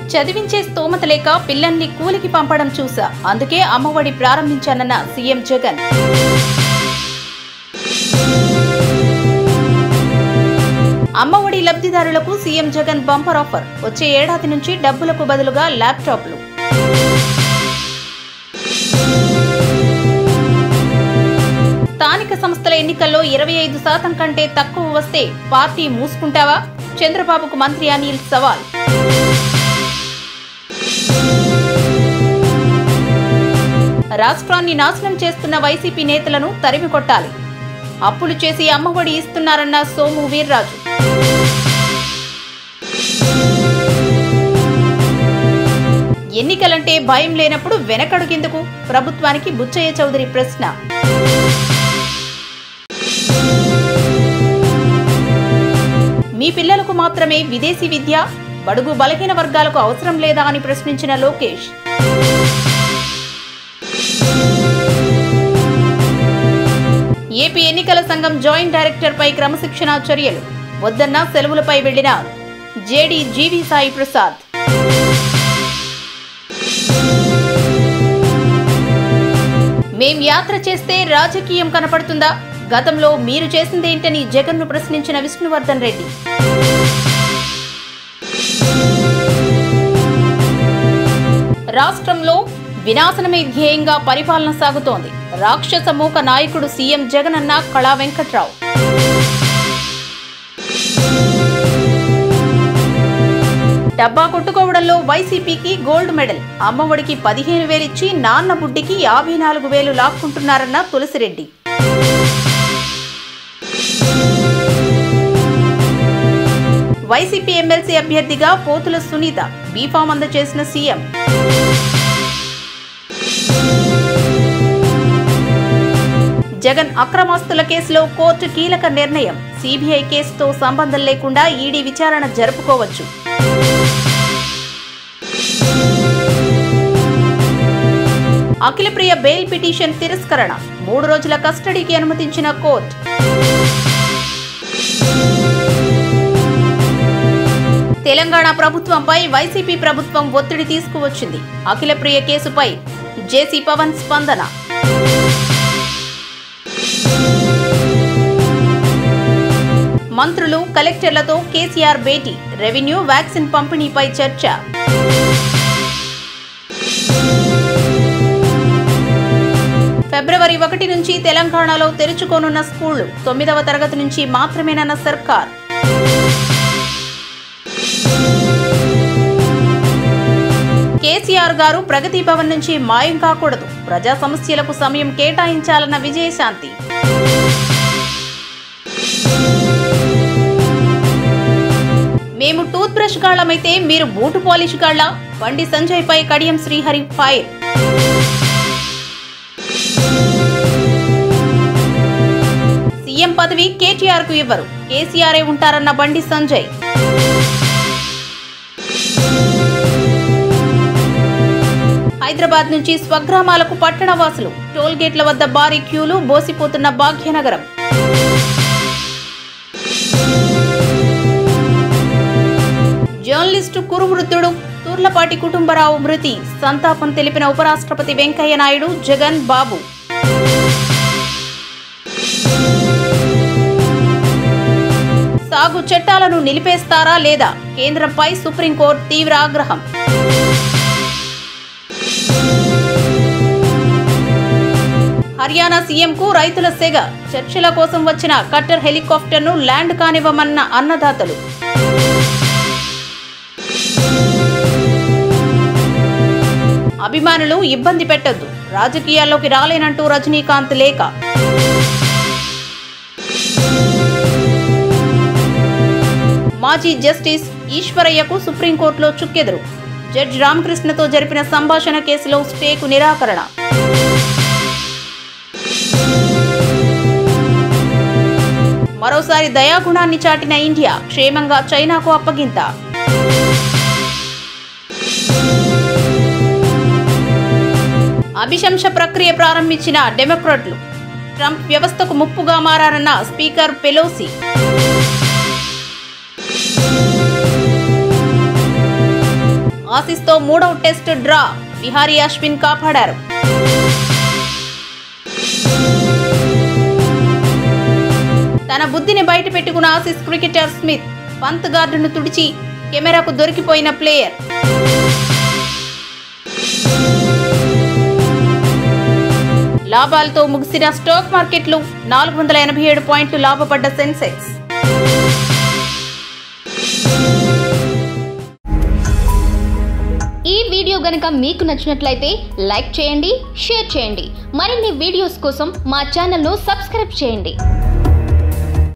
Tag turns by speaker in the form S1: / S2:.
S1: చదివించే స్తోమత లేక పిల్లల్ని కూలికి పంపడం చూసా అందుకే అమ్మఒడి ప్రారంభించానన్న సీఎం జగన్ అమ్మఒడి లబ్ధిదారులకు సీఎం జగన్ బంపర్ ఆఫర్ వచ్చే ఏడాది నుంచి డబ్బులకు బదులుగా ల్యాప్టాప్లు స్థానిక సంస్థల ఎన్నికల్లో ఇరవై ఐదు శాతం కంటే తక్కువ వస్తే పార్టీ మూసుకుంటావా చంద్రబాబుకు మంత్రి అనిల్ సవాల్ రాష్ట్రాన్ని నాశనం చేస్తున్న వైసీపీ నేతలను తరిమి కొట్టాలి అప్పులు చేసి అమ్మఒడి ఇస్తున్నారన్న సోము వీర్రాజు ఎన్నికలంటే భయం లేనప్పుడు వెనకడుగెందుకు ప్రభుత్వానికి బుచ్చయ్య చౌదరి ప్రశ్న మీ పిల్లలకు మాత్రమే విదేశీ విద్య బడుగు బలహీన వర్గాలకు అవసరం లేదా అని ప్రశ్నించిన లోకేష్ ఏపీ ఎన్నికల సంఘం జాయింట్ డైరెక్టర్ పై క్రమశిక్షణా చర్యలు వద్దన్న సెలవులపై వెళ్లిన జేడీ జీవి సాయి ప్రసాద్ మేం యాత్ర చేస్తే రాజకీయం కనపడుతుందా గతంలో మీరు చేసిందేంటని జగన్ను ప్రశ్నించిన విష్ణువర్ధన్ రెడ్డి రాష్ట్రంలో వినాశనమే ధ్యేయంగా పరిపాలన సాగుతోంది రాక్షస మూక నాయకుడు సీఎం జగన్ అన్న కళా వెంకట్రావు డబ్బా కొట్టుకోవడంలో వైసీపీకి గోల్డ్ మెడల్ అమ్మఒడికి పదిహేను వేలిచ్చి నాన్న బుడ్డికి యాభై నాలుగు వేలు లాక్కుంటున్నారన్న తులసిరెడ్డి వైసీపీ ఎమ్మెల్సీ అభ్యర్థిగా పోతుల సునీత బీఫామ్ అందజేసిన సీఎం జగన్ అక్రమాస్తుల కేసులో కోర్టు కీలక నిర్ణయం సిబిఐ కేసుతో సంబంధం లేకుండా ఈడీ విచారణ జరుపుకోవచ్చు అఖిలప్రియ బెయిల్ పిటిషన్ తిరస్కరణ మూడు రోజుల కస్టడీకి అనుమతించిన కోర్టు తెలంగాణ ప్రభుత్వంపై వైసీపీ ప్రభుత్వం ఒత్తిడి తీసుకువచ్చింది అఖిలప్రియ కేసుపై జేసీ పవన్ స్పందన మంత్రులు కలెక్టర్లతో కేసీఆర్ భేటీ రెవెన్యూ వ్యాక్సిన్ పంపిణీపై చర్చ ఫిబ్రవరి ఒకటి నుంచి తెలంగాణలో తెరుచుకోనున్న స్కూళ్లు తొమ్మిదవ తరగతి నుంచి మాత్రమేనన్న సర్కార్ కేసీఆర్ గారు ప్రగతి భవన్ నుంచి మాయం కాకూడదు ప్రజా సమస్యలకు సమయం కేటాయించాలన్న విజయశాంతి మేము టూత్ బ్రష్ గాళ్లమైతే మీరు బూటు పాలిష్ గాళ్ల బండి సంజయ్ పై కడియం శ్రీహరి ఫైర్ సీఎం పదవి కేటీఆర్ కు ఇవ్వరు కేసీఆరే ఉంటారన్న బండి సంజయ్ హైదరాబాద్ నుంచి స్వగ్రామాలకు పట్టణవాసులు టోల్ గేట్ల వద్ద భారీ క్యూలు బోసిపోతున్న భాగ్యనగరం జర్నలిస్టు కురువృద్ధుడు తూర్లపాటి కుటుంబరావు మృతి సంతాపం తెలిపిన ఉపరాష్ట్రపతి వెంకయ్య నాయుడు జగన్ బాబు సాగు చట్టాలను నిలిపేస్తారా లేదా కేంద్రంపై సుప్రీంకోర్టు తీవ్ర ఆగ్రహం హర్యానా సీఎంకు రైతుల సెగ చర్చల కోసం వచ్చిన కట్టర్ హెలికాప్టర్ను ల్యాండ్ కానివ్వమన్న అన్నదాతలు అభిమానులు ఇబ్బంది పెట్టొద్దు రాజకీయాల్లోకి రాలేనంటూ రజనీకాంత్ లేఖ మాజీ జస్టిస్ ఈశ్వరయ్యకు సుప్రీంకోర్టులో చుక్కెదురు జడ్జి రామకృష్ణతో జరిపిన సంభాషణ కేసులో స్టేకు నిరాకరణ మరోసారి దయాగుణాన్ని చాటిన ఇండియా క్షేమంగా చైనాకు అప్పగింత అభిశంస ప్రక్రియ ప్రారంభించిన డెమోక్రాట్లు ట్రంప్ వ్యవస్థకు ముప్పుగా మారారన్న స్పీకర్ పెలోసి ఆసీస్తో మూడవ టెస్ట్ డ్రా విహారీ అశ్విన్ కాపాడారు తన బుద్ధిని బయట పెట్టుకున్న ఆసీస్ క్రికెటర్ స్మిత్ పంత్ గార్డును తుడిచి కెమెరాకు దొరికిపోయిన ప్లేయర్ లాభాలతో ముగిసిన స్టాక్ మార్కెట్లు నాలుగు వందల ఎనభై ఏడు పాయింట్లు లాభపడ్డ సెన్సెక్స్
S2: ఈ వీడియో గనుక మీకు నచ్చినట్లయితే లైక్ చేయండి షేర్ చేయండి మరిన్ని వీడియోస్ కోసం మా ఛానల్ను సబ్స్క్రైబ్ చేయండి